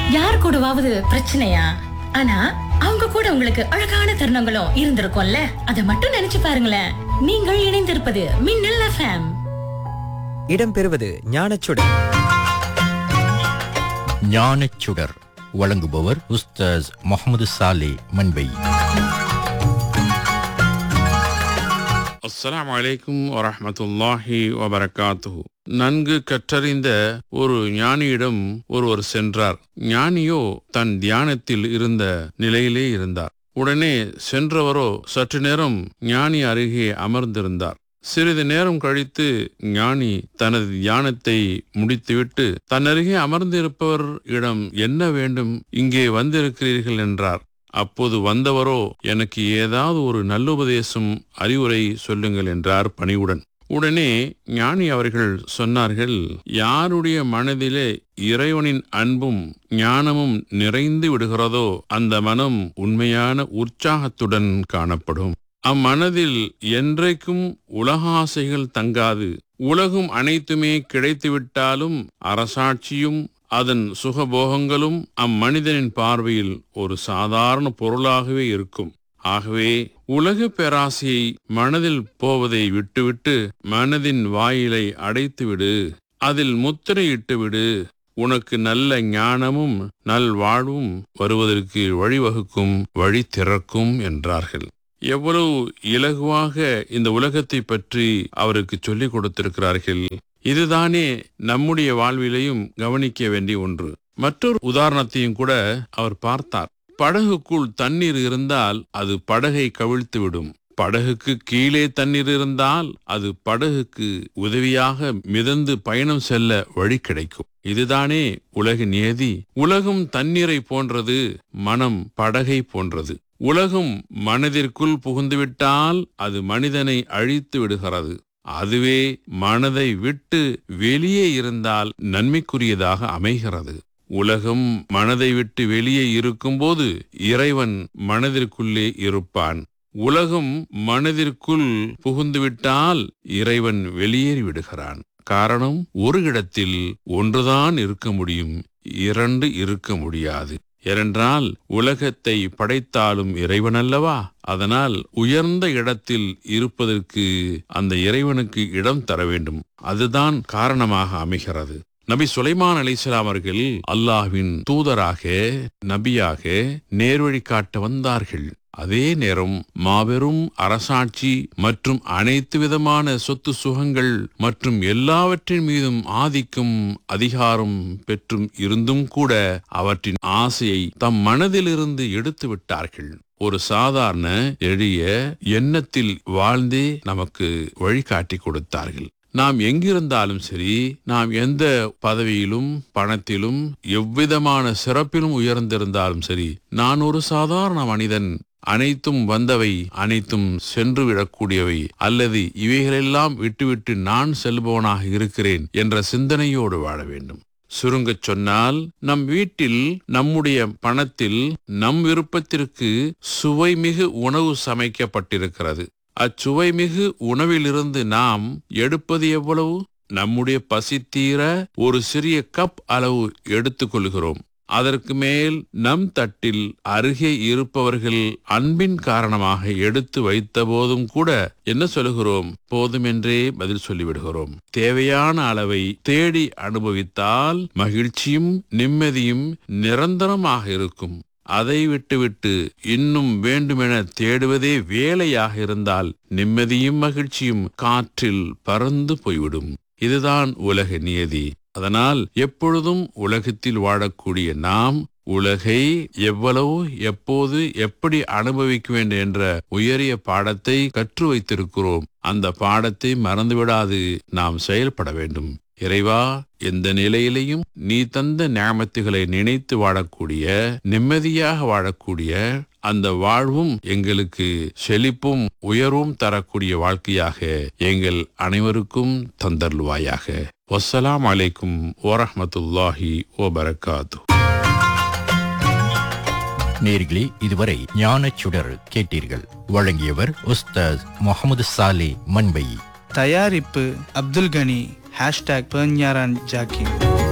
யார் கூடவாவது பிரச்சனையா ஆனா அவங்க கூட உங்களுக்கு அழகான தருணங்களும் இருந்திருக்கும்ல அத மட்டும் நினைச்சு பாருங்களேன் நீங்கள் இணைந்திருப்பது மின்னல் எஃப்எம் இடம்பெறுவது ஞானச்சுடர் ஞானச்சுடர் வழங்குபவர் உஸ்தாஸ் முகமது சாலே மண்பை அஸ்ஸலாமு அலைக்கும் வரஹ்மத்துல்லாஹி வபரகாத்துஹு நன்கு கற்றறிந்த ஒரு ஞானியிடம் ஒருவர் சென்றார் ஞானியோ தன் தியானத்தில் இருந்த நிலையிலே இருந்தார் உடனே சென்றவரோ சற்று நேரம் ஞானி அருகே அமர்ந்திருந்தார் சிறிது நேரம் கழித்து ஞானி தனது தியானத்தை முடித்துவிட்டு தன்னருகே அமர்ந்திருப்பவர் இடம் என்ன வேண்டும் இங்கே வந்திருக்கிறீர்கள் என்றார் அப்போது வந்தவரோ எனக்கு ஏதாவது ஒரு நல்லுபதேசம் அறிவுரை சொல்லுங்கள் என்றார் பணிவுடன் உடனே ஞானி அவர்கள் சொன்னார்கள் யாருடைய மனதிலே இறைவனின் அன்பும் ஞானமும் நிறைந்து விடுகிறதோ அந்த மனம் உண்மையான உற்சாகத்துடன் காணப்படும் அம்மனதில் என்றைக்கும் உலகாசைகள் தங்காது உலகும் அனைத்துமே கிடைத்துவிட்டாலும் அரசாட்சியும் அதன் சுகபோகங்களும் அம்மனிதனின் பார்வையில் ஒரு சாதாரண பொருளாகவே இருக்கும் ஆகவே உலக பேராசையை மனதில் போவதை விட்டுவிட்டு மனதின் வாயிலை அடைத்துவிடு அதில் முத்திரையிட்டுவிடு உனக்கு நல்ல ஞானமும் நல்வாழ்வும் வருவதற்கு வழிவகுக்கும் வழி திறக்கும் என்றார்கள் எவ்வளவு இலகுவாக இந்த உலகத்தை பற்றி அவருக்கு சொல்லிக் கொடுத்திருக்கிறார்கள் இதுதானே நம்முடைய வாழ்விலையும் கவனிக்க வேண்டிய ஒன்று மற்றொரு உதாரணத்தையும் கூட அவர் பார்த்தார் படகுக்குள் தண்ணீர் இருந்தால் அது படகை கவிழ்த்து விடும் படகுக்கு கீழே தண்ணீர் இருந்தால் அது படகுக்கு உதவியாக மிதந்து பயணம் செல்ல வழி கிடைக்கும் இதுதானே உலக நியதி உலகம் தண்ணீரை போன்றது மனம் படகை போன்றது உலகம் மனதிற்குள் புகுந்துவிட்டால் அது மனிதனை அழித்து விடுகிறது அதுவே மனதை விட்டு வெளியே இருந்தால் நன்மைக்குரியதாக அமைகிறது உலகம் மனதை விட்டு வெளியே இருக்கும்போது இறைவன் மனதிற்குள்ளே இருப்பான் உலகம் மனதிற்குள் புகுந்துவிட்டால் இறைவன் வெளியேறி விடுகிறான் காரணம் ஒரு இடத்தில் ஒன்றுதான் இருக்க முடியும் இரண்டு இருக்க முடியாது ஏனென்றால் உலகத்தை படைத்தாலும் இறைவனல்லவா அதனால் உயர்ந்த இடத்தில் இருப்பதற்கு அந்த இறைவனுக்கு இடம் தர வேண்டும் அதுதான் காரணமாக அமைகிறது நபி சுலைமான் அலிஸ்லாம் அவர்கள் அல்லாஹ்வின் தூதராக நபியாக நேர்வழி காட்ட வந்தார்கள் அதே நேரம் மாபெரும் அரசாட்சி மற்றும் அனைத்து விதமான சொத்து சுகங்கள் மற்றும் எல்லாவற்றின் மீதும் ஆதிக்கம் அதிகாரம் பெற்றும் இருந்தும் கூட அவற்றின் ஆசையை தம் மனதிலிருந்து எடுத்து விட்டார்கள் ஒரு சாதாரண எளிய எண்ணத்தில் வாழ்ந்தே நமக்கு வழிகாட்டி கொடுத்தார்கள் நாம் எங்கிருந்தாலும் சரி நாம் எந்த பதவியிலும் பணத்திலும் எவ்விதமான சிறப்பிலும் உயர்ந்திருந்தாலும் சரி நான் ஒரு சாதாரண மனிதன் அனைத்தும் வந்தவை அனைத்தும் சென்று விடக்கூடியவை அல்லது இவைகளெல்லாம் விட்டுவிட்டு நான் செல்பவனாக இருக்கிறேன் என்ற சிந்தனையோடு வாழ வேண்டும் சுருங்கச் சொன்னால் நம் வீட்டில் நம்முடைய பணத்தில் நம் விருப்பத்திற்கு சுவைமிகு உணவு சமைக்கப்பட்டிருக்கிறது அச்சுவைமிகு உணவிலிருந்து நாம் எடுப்பது எவ்வளவு நம்முடைய பசி தீர ஒரு சிறிய கப் அளவு எடுத்துக்கொள்கிறோம் அதற்கு மேல் நம் தட்டில் அருகே இருப்பவர்கள் அன்பின் காரணமாக எடுத்து வைத்த போதும் கூட என்ன சொல்லுகிறோம் போதுமென்றே பதில் சொல்லிவிடுகிறோம் தேவையான அளவை தேடி அனுபவித்தால் மகிழ்ச்சியும் நிம்மதியும் நிரந்தரமாக இருக்கும் அதை விட்டுவிட்டு இன்னும் வேண்டுமென தேடுவதே வேலையாக இருந்தால் நிம்மதியும் மகிழ்ச்சியும் காற்றில் பறந்து போய்விடும் இதுதான் உலக நியதி அதனால் எப்பொழுதும் உலகத்தில் வாழக்கூடிய நாம் உலகை எவ்வளவு எப்போது எப்படி அனுபவிக்க வேண்டும் என்ற உயரிய பாடத்தை கற்று வைத்திருக்கிறோம் அந்த பாடத்தை மறந்துவிடாது நாம் செயல்பட வேண்டும் இறைவா எந்த நிலையிலையும் நீ தந்த ஞாபகத்துகளை நினைத்து வாழக்கூடிய நிம்மதியாக வாழக்கூடிய அந்த வாழ்வும் எங்களுக்கு செழிப்பும் உயர்வும் தரக்கூடிய வாழ்க்கையாக எங்கள் அனைவருக்கும் தந்தருள்வாயாக வஸ்ஸலாம் அலைக்கும் வரஹ்மத்துல்லாஹி வபரகாத்து நேர்களே இதுவரை ஞானச்சுடர் கேட்டீர்கள் வழங்கியவர் உஸ்தாஸ் முகமது சாலே மண்பை தயாரிப்பு அப்துல் கனி ஹேஷ்டாக் பெர்ஞாரான் ஜாக்கிர்